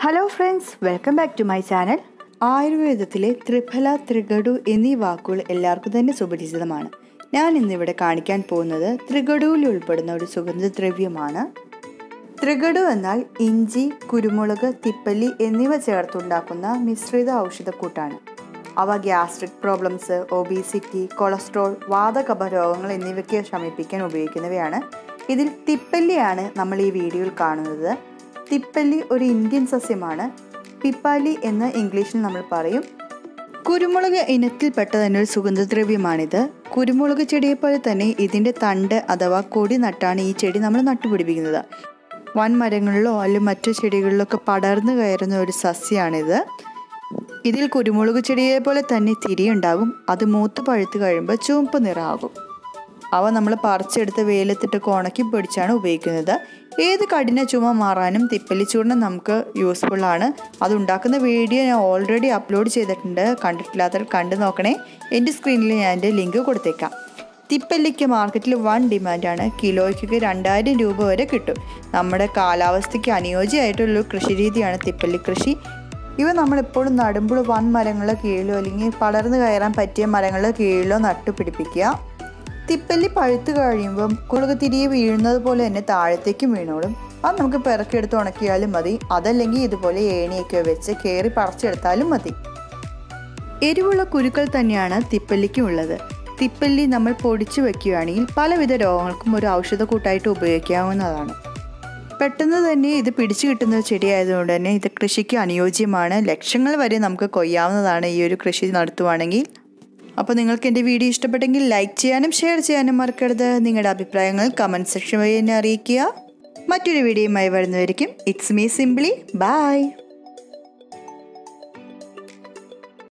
hello friends welcome back to my channel ആയുർവേദത്തിലെ ത്രിഫല ത്രിഗഡു എന്നീ വാക്കുകൾ എല്ലാവർക്കും തന്നെ സുപരിചിതമാണ് ഞാൻ ഇന്നിവിടെ കാണിക്കാൻ പോകുന്നത് ത്രിഗഡുവിൽ ഉൾപ്പെടുന്ന ഒരു സുഗന്ധദ്രവ്യമാണ് ത്രിഗഡു എന്നാൽ ഇഞ്ചി കുരുമുളക് തിപ്പല്ലി എന്നിവ ചേർത്തുണ്ടാക്കുന്ന മിശ്രിത ഔഷധക്കൂട്ടാണ് അവ ഗ്യാസ്ട്രിക് പ്രോബ്ലംസ് ഒബീസിറ്റി കൊളസ്ട്രോൾ വാതകപ രോഗങ്ങൾ എന്നിവയ്ക്ക് ശമിപ്പിക്കാൻ ഉപയോഗിക്കുന്നവയാണ് ഇതിൽ തിപ്പല്ലിയാണ് നമ്മൾ ഈ വീഡിയോയിൽ കാണുന്നത് തിപ്പല്ലി ഒരു ഇന്ത്യൻ സസ്യമാണ് പിപ്പാലി എന്ന് ഇംഗ്ലീഷിൽ നമ്മൾ പറയും കുരുമുളക് ഇനത്തിൽപ്പെട്ട തന്നെ ഒരു സുഗന്ധദ്രവ്യമാണിത് കുരുമുളക് ചെടിയെ പോലെ തന്നെ ഇതിൻ്റെ തണ്ട് അഥവാ കൊടി നട്ടാണ് ഈ ചെടി നമ്മൾ നട്ടുപിടിപ്പിക്കുന്നത് വൻമരങ്ങളിലോ അല്ലെങ്കിൽ മറ്റു ചെടികളിലൊക്കെ പടർന്നു കയറുന്ന ഒരു സസ്യമാണിത് ഇതിൽ കുരുമുളക് ചെടിയെ പോലെ തന്നെ തിരിയുണ്ടാകും അത് മൂത്ത് പഴുത്ത് കഴിയുമ്പോൾ ചുവപ്പ് നിറമാകും അവ നമ്മൾ പറിച്ചെടുത്ത് വെയിലത്തിട്ട് ഉണക്കി പൊടിച്ചാണ് ഉപയോഗിക്കുന്നത് ഏത് കഠിന ചുമ മാറാനും തിപ്പല്ലി ചൂർണ്ണം നമുക്ക് യൂസ്ഫുൾ ആണ് അത് ഉണ്ടാക്കുന്ന വീഡിയോ ഞാൻ ഓൾറെഡി അപ്ലോഡ് ചെയ്തിട്ടുണ്ട് കണ്ടിട്ടില്ലാത്തവർ കണ്ടു നോക്കണേ എൻ്റെ സ്ക്രീനിൽ ഞാൻ എൻ്റെ ലിങ്ക് കൊടുത്തേക്കാം തിപ്പല്ലിക്ക് മാർക്കറ്റിൽ വൺ ഡിമാൻഡാണ് കിലോയ്ക്ക് രണ്ടായിരം രൂപ വരെ കിട്ടും നമ്മുടെ കാലാവസ്ഥയ്ക്ക് അനുയോജ്യമായിട്ടുള്ളൊരു കൃഷിരീതിയാണ് തിപ്പല്ലി കൃഷി ഇവ നമ്മളെപ്പോഴും നടുമ്പോൾ വൻ മരങ്ങളുടെ കീഴിലോ അല്ലെങ്കിൽ പടർന്നു കയറാൻ പറ്റിയ മരങ്ങളുടെ കീഴിലോ നട്ടുപിടിപ്പിക്കുക തിപ്പല്ലി പഴുത്ത് കഴിയുമ്പം കുളുക തിരികെ വീഴുന്നത് പോലെ തന്നെ താഴത്തേക്കും വീണോളും അത് നമുക്ക് പിറക്കിയെടുത്ത് ഉണക്കിയാലും മതി അതല്ലെങ്കിൽ ഇതുപോലെ ഏണിയൊക്കെ വെച്ച് കയറി പറിച്ചെടുത്താലും മതി എരിവുള്ള കുരുക്കൾ തന്നെയാണ് തിപ്പല്ലിക്കും ഉള്ളത് തിപ്പല്ലി നമ്മൾ പൊടിച്ചു വെക്കുകയാണെങ്കിൽ പലവിധ രോഗങ്ങൾക്കും ഒരു ഔഷധക്കൂട്ടായിട്ട് ഉപയോഗിക്കാവുന്നതാണ് പെട്ടെന്ന് തന്നെ ഇത് പിടിച്ചു കിട്ടുന്ന ചെടിയായതുകൊണ്ട് തന്നെ ഇത് കൃഷിക്ക് അനുയോജ്യമാണ് ലക്ഷങ്ങൾ വരെ നമുക്ക് കൊയ്യാവുന്നതാണ് ഈ ഒരു കൃഷി നടത്തുവാണെങ്കിൽ അപ്പോൾ നിങ്ങൾക്ക് എൻ്റെ വീഡിയോ ഇഷ്ടപ്പെട്ടെങ്കിൽ ലൈക്ക് ചെയ്യാനും ഷെയർ ചെയ്യാനും മറക്കരുത് നിങ്ങളുടെ അഭിപ്രായങ്ങൾ കമൻറ്റ് സെക്ഷൻ വഴി എന്നെ അറിയിക്കുക മറ്റൊരു വീഡിയോയുമായി വരുന്നതായിരിക്കും ഇറ്റ്സ് മീ സിംപ്ലി ബൈ